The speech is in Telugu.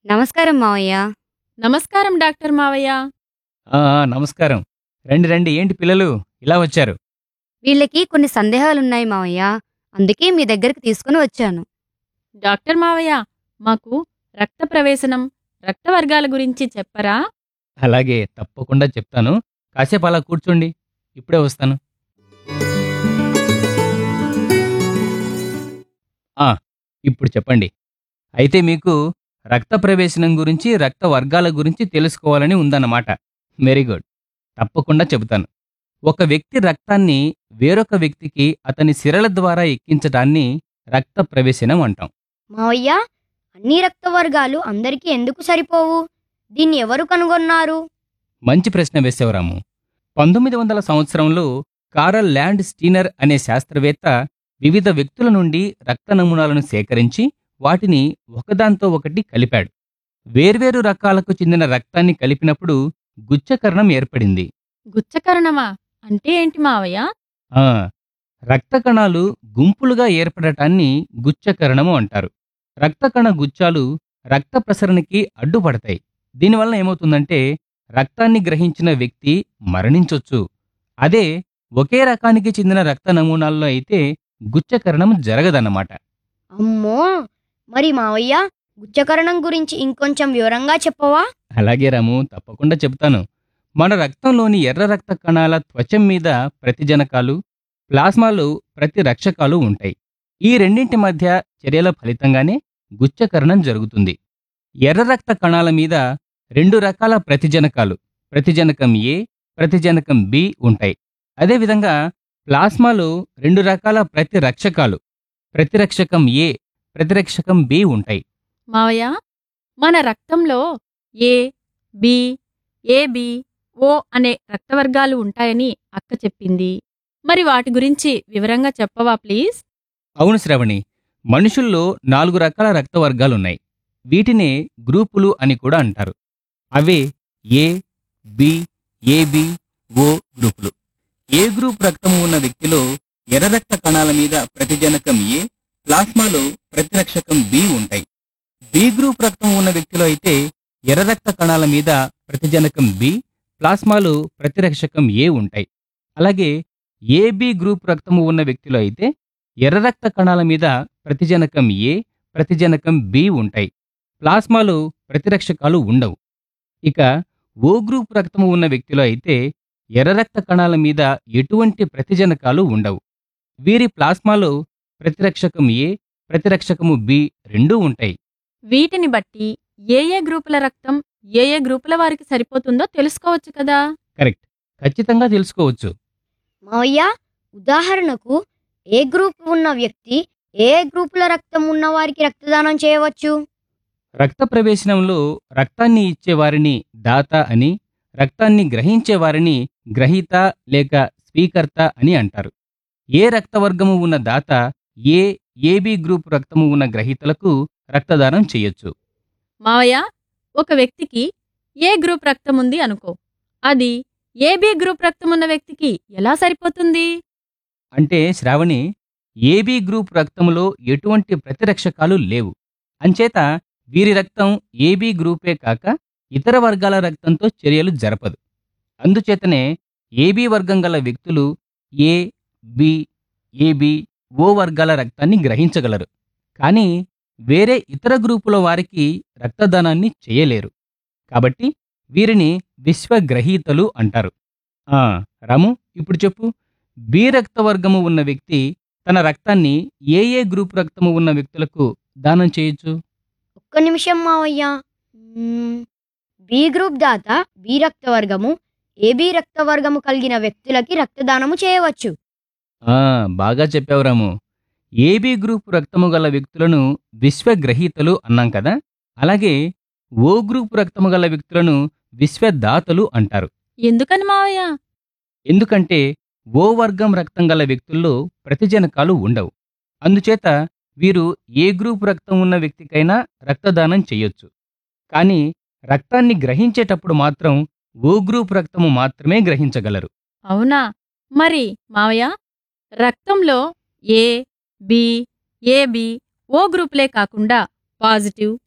నమస్కారం మావయ్య నమస్కారం డాక్టర్ మావయ్య ఆ, ఆ, నమస్కారం రండి రండి ఏంటి పిల్లలు ఇలా వచ్చారు వీళ్ళకి కొన్ని సందేహాలున్నాయి మావయ్య అందుకే మీ దగ్గరికి తీసుకుని వచ్చాను డాక్టర్ మావయ్య మాకు రక్త ప్రవేశనం రక్త వర్గాల గురించి చెప్పరా అలాగే తప్పకుండా చెప్తాను కాసేపు అలా కూర్చోండి ఇప్పుడే వస్తాను ఆ, ఇప్పుడు చెప్పండి అయితే మీకు రక్త ప్రవేశనం గురించి రక్త వర్గాల గురించి తెలుసుకోవాలని ఉందన్నమాట వెరీ గుడ్ తప్పకుండా చెబుతాను ఒక వ్యక్తి రక్తాన్ని వేరొక వ్యక్తికి అతని సిరల ద్వారా ఎక్కించడాన్ని రక్త ప్రవేశనం అంటాం మావయ్య అన్ని రక్త వర్గాలు అందరికీ ఎందుకు సరిపోవు దీన్ని ఎవరు కనుగొన్నారు మంచి ప్రశ్న వేసేవరాము పంతొమ్మిది వందల సంవత్సరంలో కారల్ ల్యాండ్ స్టీనర్ అనే శాస్త్రవేత్త వివిధ వ్యక్తుల నుండి రక్త నమూనాలను సేకరించి వాటిని ఒకదాంతో ఒకటి కలిపాడు వేర్వేరు రకాలకు చెందిన రక్తాన్ని కలిపినప్పుడు గుచ్చకరణం ఏర్పడింది గుచ్చకరణమా అంటే ఏంటి మావయ్య ఆ రక్త కణాలు గుంపులుగా ఏర్పడటాన్ని గుచ్చకరణము అంటారు రక్త కణ గుచ్చాలు రక్త ప్రసరణకి అడ్డుపడతాయి దీనివల్ల ఏమవుతుందంటే రక్తాన్ని గ్రహించిన వ్యక్తి మరణించొచ్చు అదే ఒకే రకానికి చెందిన రక్త నమూనాల్లో అయితే గుచ్చకరణం జరగదన్నమాట అమ్మో మరి మావయ్య గుచ్చకరణం గురించి ఇంకొంచెం వివరంగా చెప్పవా అలాగే రాము తప్పకుండా చెప్తాను మన రక్తంలోని ఎర్ర రక్త కణాల త్వచం మీద ప్రతిజనకాలు ప్లాస్మాలో ప్రతిరక్షకాలు ఉంటాయి ఈ రెండింటి మధ్య చర్యల ఫలితంగానే గుచ్చకరణం జరుగుతుంది ఎర్ర రక్త కణాల మీద రెండు రకాల ప్రతిజనకాలు ప్రతిజనకం ఏ ప్రతిజనకం బి ఉంటాయి అదేవిధంగా ప్లాస్మాలో రెండు రకాల ప్రతిరక్షకాలు ప్రతిరక్షకం ఏ ప్రతిరక్షకం బి ఉంటాయి మావయ్య మన రక్తంలో ఏ బి ఏబి ఓ అనే రక్త వర్గాలు ఉంటాయని అక్క చెప్పింది మరి వాటి గురించి వివరంగా చెప్పవా ప్లీజ్ అవును శ్రవణి మనుషుల్లో నాలుగు రకాల రక్త వర్గాలున్నాయి వీటినే గ్రూపులు అని కూడా అంటారు అవే ఏ బి ఏబి ఓ గ్రూపులు ఏ గ్రూప్ రక్తము ఉన్న వ్యక్తిలో ఎర్ర రక్త కణాల మీద ప్రతిజనకం ఏ ప్లాస్మాలో ప్రతిరక్షకం బి ఉంటాయి బి గ్రూప్ రక్తం ఉన్న వ్యక్తిలో అయితే ఎర్ర రక్త కణాల మీద ప్రతిజనకం బి ప్లాస్మాలో ప్రతిరక్షకం ఏ ఉంటాయి అలాగే ఏబి గ్రూప్ రక్తము ఉన్న వ్యక్తిలో అయితే ఎర్ర రక్త కణాల మీద ప్రతిజనకం ఏ ప్రతిజనకం బి ఉంటాయి ప్లాస్మాలో ప్రతిరక్షకాలు ఉండవు ఇక ఓ గ్రూప్ రక్తము ఉన్న వ్యక్తిలో అయితే ఎర్ర రక్త కణాల మీద ఎటువంటి ప్రతిజనకాలు ఉండవు వీరి ప్లాస్మాలో ప్రతిరక్షకం ఏ ప్రతిరక్షకము బి రెండూ ఉంటాయి వీటిని బట్టి ఏ ఏ గ్రూపుల రక్తం ఏ ఏ గ్రూపుల వారికి సరిపోతుందో తెలుసుకోవచ్చు కదా కరెక్ట్ ఖచ్చితంగా తెలుసుకోవచ్చు మావయ్య ఉదాహరణకు ఏ గ్రూప్ ఉన్న వ్యక్తి ఏ గ్రూపుల రక్తం ఉన్న వారికి రక్తదానం చేయవచ్చు రక్త ప్రవేశనంలో రక్తాన్ని ఇచ్చేవారిని దాత అని రక్తాన్ని గ్రహించేవారిని గ్రహీత లేక స్వీకర్త అని అంటారు ఏ రక్తవర్గము ఉన్న దాత ఏ ఏబి గ్రూప్ రక్తము ఉన్న గ్రహీతలకు రక్తదానం చేయొచ్చు మావయ్య ఒక వ్యక్తికి ఏ గ్రూప్ రక్తం ఉంది అనుకో అది ఏబి గ్రూప్ రక్తం ఉన్న వ్యక్తికి ఎలా సరిపోతుంది అంటే శ్రావణి ఏబి గ్రూప్ రక్తములో ఎటువంటి ప్రతిరక్షకాలు లేవు అంచేత వీరి రక్తం ఏబి గ్రూపే కాక ఇతర వర్గాల రక్తంతో చర్యలు జరపదు అందుచేతనే ఏబి వర్గం గల వ్యక్తులు ఏ బి ఏబి ఓ వర్గాల రక్తాన్ని గ్రహించగలరు కానీ వేరే ఇతర గ్రూపుల వారికి రక్తదానాన్ని చేయలేరు కాబట్టి వీరిని విశ్వగ్రహీతలు అంటారు ఆ రాము ఇప్పుడు చెప్పు బి రక్తవర్గము ఉన్న వ్యక్తి తన రక్తాన్ని ఏ ఏ గ్రూప్ రక్తము ఉన్న వ్యక్తులకు దానం చేయొచ్చు ఒక్క నిమిషం మావయ్య మ్మ్. బి గ్రూప్ దాత బి రక్తవర్గము ఏబి రక్తవర్గము కలిగిన వ్యక్తులకి రక్తదానము చేయవచ్చు ఆ బాగా చెప్పావు రాము ఏబి గ్రూప్ రక్తము గల వ్యక్తులను విశ్వగ్రహీతలు అన్నాం కదా అలాగే ఓ గ్రూప్ రక్తము గల వ్యక్తులను విశ్వదాతలు అంటారు ఎందుకని మావయ్య ఎందుకంటే ఓ వర్గం రక్తం గల వ్యక్తుల్లో ప్రతిజనకాలు ఉండవు అందుచేత వీరు ఏ గ్రూప్ రక్తం ఉన్న వ్యక్తికైనా రక్తదానం చేయొచ్చు కానీ రక్తాన్ని గ్రహించేటప్పుడు మాత్రం ఓ గ్రూప్ రక్తము మాత్రమే గ్రహించగలరు అవునా మరి మావయ్య రక్తంలో ఏ బి ఏబి ఓ గ్రూపులే కాకుండా పాజిటివ్